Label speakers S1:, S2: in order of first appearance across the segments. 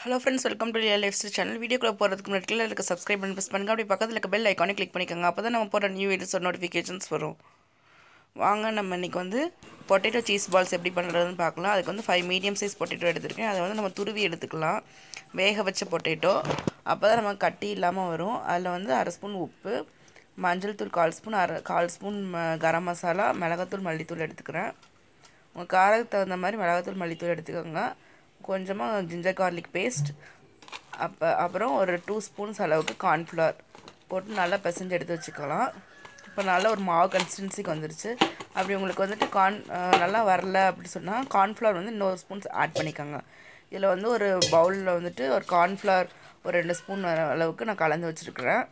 S1: hello friends welcome to real life style channel வீடியோக்குள்ள போகிறதுக்கு முன்னாடி கீழே இருக்க சப்ஸ்கிரைப் பண்ணி ப்ரெஸ் பண்ணுங்க அப்படி பக்கத்தில் இருக்க பெல் ஐக்கானே கிளிக் பண்ணிக்கோங்க அப்போ தான் நம்ம போகிற நியூ வீடியோஸ் நோட்டிஃபிகேஷன்ஸ் வரும் வாங்க நம்ம இன்றைக்கி வந்து பொட்டேட்டோ சீஸ் பால்ஸ் எப்படி பண்ணுறதுன்னு பார்க்கலாம் அதுக்கு வந்து ஃபைவ் மீடியம் சைஸ் பொட்டேட்டோ எடுத்திருக்கேன் அதை வந்து நம்ம துருவி எடுத்துக்கலாம் வேக வச்ச பொட்டேட்டோ அப்போ தான் நம்ம கட்டி இல்லாமல் வரும் அதில் வந்து அரை ஸ்பூன் உப்பு மஞ்சள் தூள் கால் ஸ்பூன் அரை கால் ஸ்பூன் ம- கரம் மசாலா மிளகாத்தூள் மல்லித்தூள் எடுத்துக்கிறேன் உங்கள் காரத்துக்கு தகுந்த மாதிரி மிளகாத்தூள் மல்லித்தூள் எடுத்துக்கோங்க கொஞ்சமாக ஜிஞ்சர் garlic பேஸ்ட் அப்போ அப்புறம் ஒரு டூ ஸ்பூன்ஸ் அளவுக்கு கார்ன்ஃப்ளவர் போட்டு நல்லா பிசைஞ்சு எடுத்து வச்சுக்கலாம் இப்போ நல்ல ஒரு மாவு கன்சிஸ்டன்சிக்கு வந்துருச்சு அப்படி உங்களுக்கு வந்துட்டு கார்ன் அஹ், நல்லா வரல அப்படி சொன்னால் கார்ன்ஃப்ளவர் வந்து இன்னொரு ஸ்பூன்ஸ் ஆட் பண்ணிக்கோங்க இதில் வந்து ஒரு பவுலில் வந்துட்டு ஒரு கார்ன்ஃப்ளவர் ஒரு ரெண்டு ஸ்பூன் அளவுக்கு நான் கலந்து வச்சுருக்கிறேன்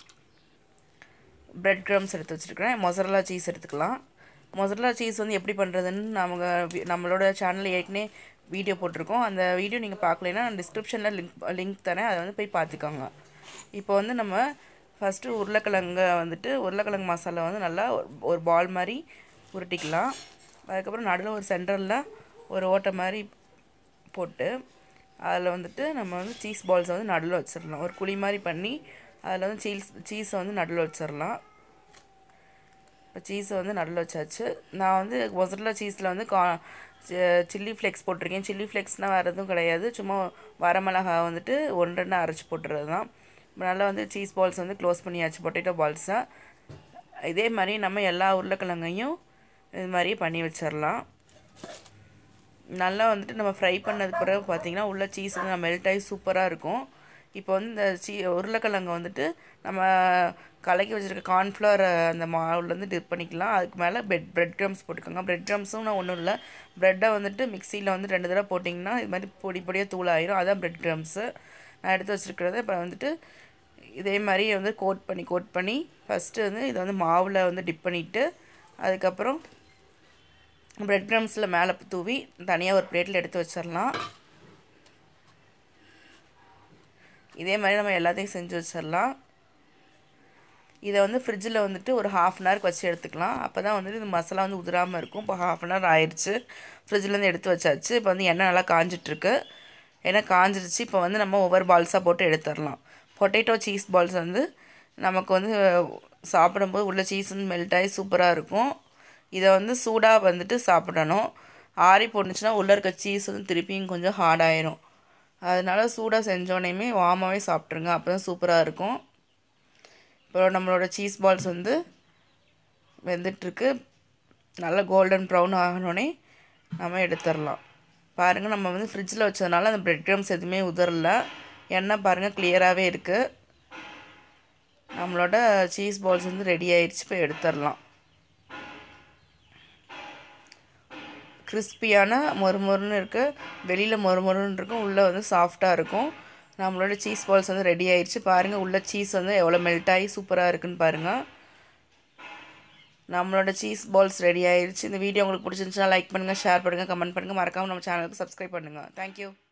S1: பிரெட் க்ரம்ஸ் எடுத்து வச்சுருக்கிறேன் மொசரலா சீஸ் எடுத்துக்கலாம் மொசரலா சீஸ் வந்து எப்படி பண்ணுறதுன்னு நமக்கு வி- நம்மளோட சேனலில் ஏற்கனவே வீடியோ போட்டிருக்கோம் அந்த வீடியோ நீங்கள் பார்க்கலைன்னா டிஸ்கிரிப்ஷனில் லிங்க் லிங்க் தரேன் அதை வந்து போய் பார்த்துக்கோங்க இப்போ வந்து நம்ம ஃபஸ்ட்டு உருளைக்கிழங்க வந்துட்டு உருளைக்கிழங்கு மசாலா வந்து நல்லா ஒரு- ஒரு பால் மாதிரி உருட்டிக்கலாம் அதுக்கப்புறம் நடுவில் ஒரு சென்டரில் ஒரு ஓட்டை மாதிரி போட்டு அதில் வந்துட்டு நம்ம வந்து சீஸ் பால்ஸை வந்து நடுவில் வச்சிடலாம் ஒரு குழி மாதிரி பண்ணி அதில் வந்து சீஸ் சீஸை வந்து நடுவில் வச்சிடலாம் இப்போ சீஸை வந்து நடுவில் வச்சாச்சு நான் வந்து மொசரலா சீஸில் வந்து கா சில்லி ஃப்ளேக்ஸ் போட்டிருக்கேன் சில்லி ஃப்ளேக்ஸ்னால் வேறு எதுவும் கிடையாது சும்மா வரமிளகா வந்துட்டு ஒன்று ரெண்டு அரைச்சி போட்டுறது தான் இப்போ நல்லா வந்து சீஸ் பால்ஸ் வந்து க்ளோஸ் பண்ணியாச்சு பொட்டேட்டோ பால்ஸை இதே மாதிரி நம்ம எல்லா உருளைக்கிழங்கையும் இது மாதிரியே பண்ணி வச்சிடலாம் நல்லா வந்துட்டு நம்ம ஃப்ரை பண்ணதுக்கு பிறகு பார்த்தீங்கன்னா உள்ள சீஸ் வந்து மெல்ட் ஆகி சூப்பராக இருக்கும் இப்போ வந்து இந்த சீ உருளைக்கிழங்கு வந்துட்டு நம்ம கலக்கி வச்சுருக்க கார்ன்ஃப்ளவர் அந்த மாவுலேருந்து டிப் பண்ணிக்கலாம் அதுக்கு மேலே பிரெட் பிரெட் க்ரம்ஸ் போட்டுக்கோங்க பிரெட் க்ரம்ஸும் நான் ஒன்றும் இல்லை ப்ரெட்டை வந்துட்டு மிக்சியில் வந்து ரெண்டு தடவை போட்டிங்கன்னா இது மாதிரி பொடி பொடியாக தூளாயிரும் அதான் பிரெட் க்ரம்ஸு நான் எடுத்து வச்சுருக்கிறத இப்போ வந்துட்டு இதே மாதிரி வந்து கோட் பண்ணி கோட் பண்ணி ஃபஸ்ட்டு வந்து இதை வந்து மாவில் வந்து டிப் பண்ணிவிட்டு அதுக்கப்புறம் பிரெட் க்ரம்ஸில் மேலே தூவி தனியாக ஒரு பிளேட்டில் எடுத்து வச்சிடலாம் இதே மாதிரி நம்ம எல்லாத்தையும் செஞ்சு வச்சிடலாம் இதை வந்து ஃப்ரிட்ஜில் வந்துட்டு ஒரு ஹாஃப் அன் ஹவருக்கு வச்சு எடுத்துக்கலாம் அப்போ தான் வந்துட்டு இந்த மசாலா வந்து உதிராமல் இருக்கும் இப்போ ஹாஃப் அன் ஹவர் ஆயிடுச்சு ஃப்ரிட்ஜ்லேருந்து எடுத்து வச்சாச்சு இப்போ வந்து எண்ணெய் நல்லா காஞ்சிட்ருக்கு எண்ணெய் காஞ்சிருச்சு இப்போ வந்து நம்ம ஒவ்வொரு பால்ஸாக போட்டு எடுத்துடலாம் பொட்டேட்டோ சீஸ் பால்ஸ் வந்து நமக்கு வந்து சாப்பிடும்போது உள்ள சீஸ் வந்து மெல்ட் ஆகி சூப்பராக இருக்கும் இதை வந்து சூடாக வந்துட்டு சாப்பிடணும் ஆறி போட்டுச்சுன்னா உள்ளே இருக்க சீஸ் வந்து திருப்பியும் கொஞ்சம் ஹார்ட் ஆயிரும் அதனால சூடாக செஞ்சோடனேயுமே வாமாவே சாப்பிட்ருங்க அப்போ தான் சூப்பராக இருக்கும் இப்போ நம்மளோட சீஸ் பால்ஸ் வந்து வெந்துட்டுருக்கு நல்லா கோல்டன் ப்ரௌன் ஆகணுன்னே நம்ம எடுத்துடலாம் பாருங்கள் நம்ம வந்து ஃப்ரிட்ஜில் வச்சதுனால அந்த பிரெட் க்ரம்ஸ் எதுவுமே உதறல எண்ணெய் பாருங்கள் கிளியராகவே இருக்குது நம்மளோட சீஸ் பால்ஸ் வந்து ரெடி ஆயிடுச்சு இப்போ எடுத்துடலாம் கிறிஸ்பியான மொறுமொறுன்னு இருக்குது வெளியில் மொறுமொறுன்னு இருக்கும் உள்ளே வந்து சாஃப்டாக இருக்கும் நம்மளோட சீஸ் பால்ஸ் வந்து ரெடி ஆயிடுச்சு பாருங்கள் உள்ள சீஸ் வந்து எவ்வளோ மெல்ட் ஆகி சூப்பராக இருக்குன்னு பாருங்கள் நம்மளோட சீஸ் பால்ஸ் ரெடி ஆயிடுச்சு இந்த வீடியோ உங்களுக்கு பிடிச்சிருந்துச்சுன்னா லைக் பண்ணுங்கள் ஷேர் பண்ணுங்கள் கமெண்ட் பண்ணுங்கள் மறக்காமல் நம்ம சேனலுக்கு சப்ஸ்கிரைப் பண்ணுங்கள் தேங்க்யூ